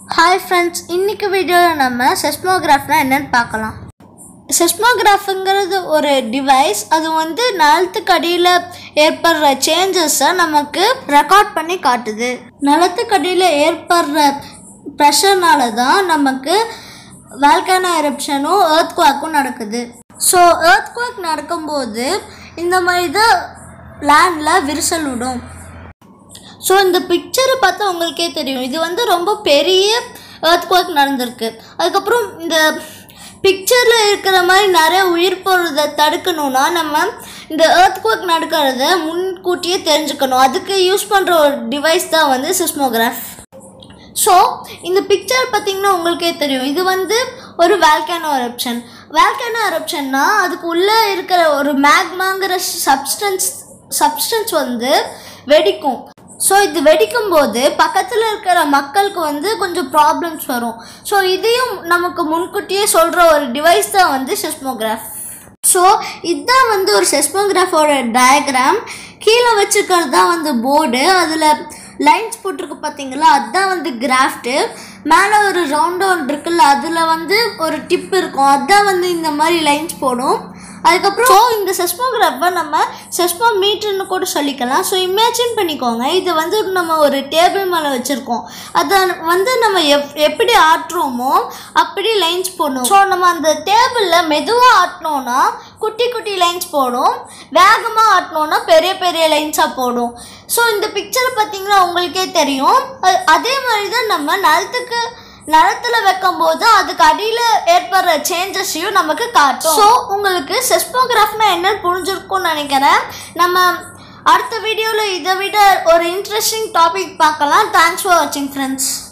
hi friends இன்னைக்கு வீடியோவில் நம்ம செஸ்மோகிராஃப்னா என்னன்னு பார்க்கலாம் செஸ்மோகிராஃபுங்கிறது ஒரு டிவைஸ் அது வந்து நிலத்துக்கு அடியில் ஏற்படுற சேஞ்சஸை நமக்கு ரெக்கார்ட் பண்ணி காட்டுது நிலத்துக்கு அடியில் ஏற்படுற ப்ரெஷர்னால தான் நமக்கு வால்கானோ எரப்ஷனும் ஏர்த்குவாக்கும் நடக்குது ஸோ ஏர்த்குவாக் நடக்கும்போது இந்த மாதிரி தான் லேண்டில் விரிசல் விடும் ஸோ இந்த பிக்சரை பார்த்தா உங்களுக்கே தெரியும் இது வந்து ரொம்ப பெரிய earthquake நடந்திருக்கு அதுக்கப்புறம் இந்த பிக்சரில் இருக்கிற மாதிரி நிறைய உயிர் போகிறத தடுக்கணும்னா நம்ம இந்த earthquake நடக்கிறத முன்கூட்டியே தெரிஞ்சுக்கணும் அதுக்கு யூஸ் பண்ணுற ஒரு டிவைஸ் தான் வந்து சிஸ்மோகிராஃப் ஸோ இந்த பிக்சர் பார்த்தீங்கன்னா உங்களுக்கே தெரியும் இது வந்து ஒரு வேல்கானோ எரப்ஷன் வேல்கானோ எரப்ஷன்னா அதுக்கு உள்ளே இருக்கிற ஒரு மேக்மாங்கிற சப்ஸ்டன்ஸ் சப்ஸ்டன்ஸ் வந்து வெடிக்கும் ஸோ இது வெடிக்கும் போது பக்கத்தில் இருக்கிற மக்களுக்கு வந்து கொஞ்சம் ப்ராப்ளம்ஸ் வரும் ஸோ இதையும் நமக்கு முன்கூட்டியே சொல்கிற ஒரு டிவைஸ் தான் வந்து செஸ்மோகிராஃப் ஸோ இதுதான் வந்து ஒரு செஸ்மோகிராஃபோட டயக்ராம் கீழே வச்சுருக்கிறது தான் வந்து போர்டு அதில் லைன்ஸ் போட்டிருக்கு பார்த்தீங்களா அதுதான் வந்து கிராஃப்ட்டு மேலே ஒரு ரவுண்டு ஒன்று இருக்குல்ல அதில் வந்து ஒரு டிப் இருக்கும் அதுதான் வந்து இந்த மாதிரி லைன்ஸ் போடும் அதுக்கப்புறம் ஸோ இந்த செஸ்மோகிராஃபை நம்ம செஸ்மோ மீட்டர்னு கூட சொல்லிக்கலாம் ஸோ இமேஜின் பண்ணிக்கோங்க இது வந்து நம்ம ஒரு டேபிள் மேலே வச்சுருக்கோம் அதை வந்து நம்ம எப் எப்படி ஆட்டுறோமோ அப்படி லைன்ஸ் போடணும் ஸோ நம்ம அந்த டேபிளில் மெதுவாக ஆட்டினோன்னா குட்டி குட்டி லைன்ஸ் போடும் வேகமாக ஆட்டினோன்னா பெரிய பெரிய லைன்ஸாக போடும் ஸோ இந்த பிக்சரை பார்த்தீங்கன்னா உங்களுக்கே தெரியும் அ- அதே மாதிரி தான் நம்ம நிலத்துக்கு நிலத்துல வைக்கும்போது அதுக்கு அடியில் ஏற்படுற சேஞ்சஸையும் நமக்கு காட்டும் ஸோ உங்களுக்கு செஸ்மோகிராஃப்னா என்னன்னு புரிஞ்சிருக்கும்னு நினைக்கிறேன் நம்ம அடுத்த வீடியோவில் இதை விட ஒரு இன்ட்ரெஸ்டிங் டாபிக் பார்க்கலாம் தேங்க்ஸ் ஃபார் வாட்சிங் ஃப்ரெண்ட்ஸ்